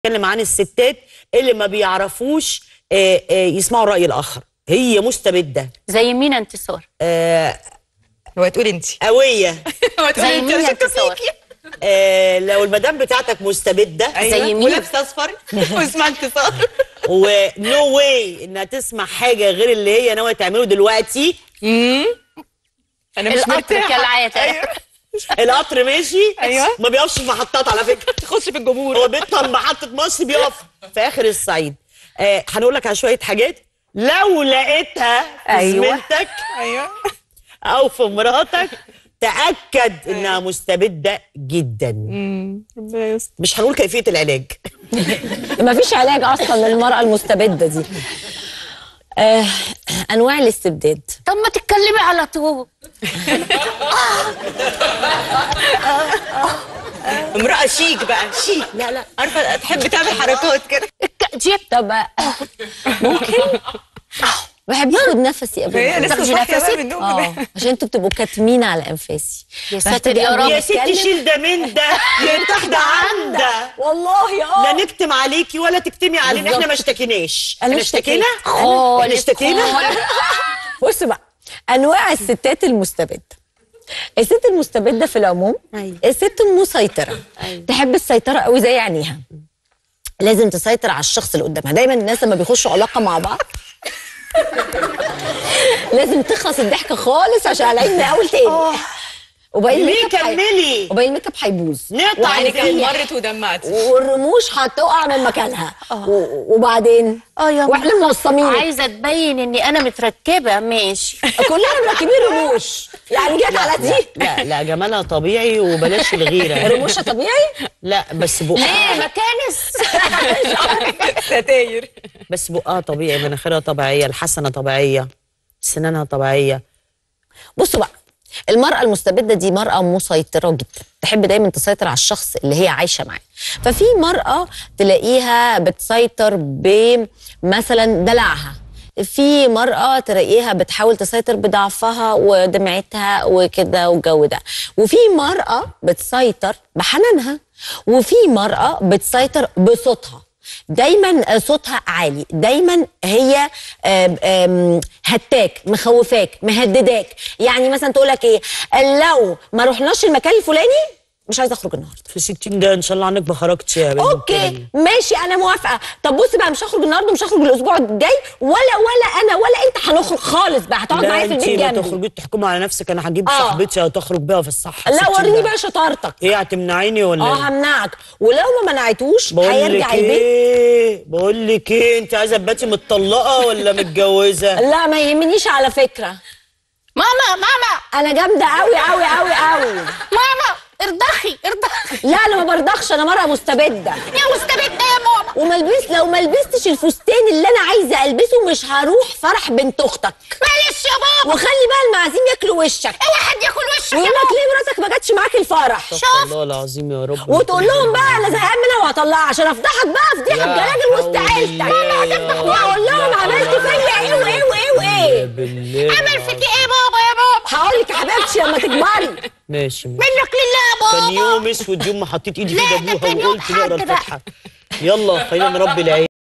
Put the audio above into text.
بتكلم عن الستات اللي ما بيعرفوش آه، آه، يسمعوا الرأي الآخر هي مستبدة زي مين انتصار آه، هو تقول انت قوية زي مين انتصار آه، لو المدام بتاعتك مستبدة زي مين؟ ولابسه اصفر واسمها انتصار ونو واي انها تسمع حاجة غير اللي هي ناوية تعمله دلوقتي انا مش القطر مرتاحه كالعاده ايوه القطر ماشي أيوة. ما بيقفش في محطات على فكرة تخش في الجمهور هو بيطلع محطة مصر بيقف في آخر الصعيد آه، هنقول لك على شوية حاجات لو لقيتها في أيوة. زميلتك ايوه او في مراتك تاكد انها مستبده جدا ربنا يستر مش هنقول كيفيه العلاج ما فيش علاج اصلا للمراه المستبده دي آه انواع الاستبداد طب ما تتكلمي على طول امراه شيك بقى شيك لا لا عارفه تحب تعمل حركات كده الك- جيب طب آه، ممكن بحب اخد نفسي قبل هي ما لسه أقول. تاخدي صاحيه بقى نفسك؟ من النوم اه كده. عشان انتوا بتبقوا كاتمين على انفاسي يا بحتاج ساتر يا أول رب. ما يا ستي أتكلم- شيل ده من ده يرتاح ده عن ده والله اه لا نكتم عليكي ولا تكتمي علينا احنا ما اشتكيناش أنا احنا اشتكينا اشتكيت. احنا اشتكينا بص بقى انواع الستات المستبده الست المستبده في العموم أيوة. الست المسيطره أيوة. تحب السيطره قوي زي عينيها لازم تسيطر على الشخص اللي قدامها دايما الناس لما بيخشوا علاقه مع بعض لازم تخلص الضحكه خالص عشان العين من اول تاني وباقي ليه الميك اب هي- كملي وباقي الميك اب هيبوظ نقطع وعينك الفيلم. هتضيع. مرت ودمعت والرموش هتقع من مكانها و- وبعدين اه يا واحنا منصمين عايزه تبين اني انا متركبه ماشي كلنا مركبين رموش يعني جت على دي لا لا جمالها طبيعي وبلاش الغيره رموشها طبيعي لا بس ليه بقها مكانس ستاير بس بقها طبيعي مناخيرها طبيعيه الحسنه طبيعيه سنانها طبيعيه بصوا بقى المرأة المستبدة دي مرأة مسيطرة جدا تحب دايما تسيطر على الشخص اللي هي عايشة معاه ففي مرأة تلاقيها بتسيطر بمثلا دلعها في مرأة تلاقيها بتحاول تسيطر بضعفها ودمعتها وكده والجو ده وفي مرأة بتسيطر بحنانها وفي مرأة بتسيطر بصوتها دايما صوتها عالي دايما هي آم، آم، هتاك مخوفاك مهدداك يعني مثلا تقول لك ايه لو ما رحناش المكان الفلاني مش عايزه اخرج النهارده في 60 ده ان شاء الله عنك ما خرجتش يا بنت اوكي ماشي انا موافقه طب بص بقى مش هخرج النهارده مش هخرج الاسبوع الجاي ولا ولا انا ولا انت هنخرج خالص بقى هتقعد لا معايا في انت البيت ما جنبي تخرجيش تحكمي على نفسك انا هجيب آه. صاحبتي هتخرج بيها في الصحه لا 60 وريني ده. بقى شطارتك ايه هتمنعيني ولا اه ايه؟ همنعك ولو ما منعتوش بقول هيرجع لك البيت ايه بقول لك ايه انت عايزه تباتي متطلقه ولا متجوزه لا ما يهمنيش على فكره ماما ماما انا جامده قوي قوي قوي قوي ماما ارضخي ارضخي لا انا ما برضخش انا مره مستبده يا مستبدة يا ماما وما لبس لو ما لبستش الفستان اللي انا عايزه البسه مش هروح فرح بنت اختك معلش يا بابا وخلي بقى المعازيم ياكلوا وشك اوعى حد ياكل وشك ويقول يا لك بابا ليه مراتك ما جاتش معاك الفرح استغفر الله العظيم يا رب وتقول لهم بقى انا زهقان منها وهطلعها عشان افضحك بقى فضيحه لا بجلاجل حول وسط عيلتك الله يا رب. واقول لهم عملت فيا ايه وايه وايه وايه بالله عمل فيكي ايه بابا يا بابا هقول لك يا حبيبتي لما تكبري ماشي ماشي منك لله يا كان بابا يوم اسود يوم ما حطيت ايدي في لا، ده ابوها كان يوم وقلت نقرا حد بقى. الفاتحه يلا خلينا نربي العيال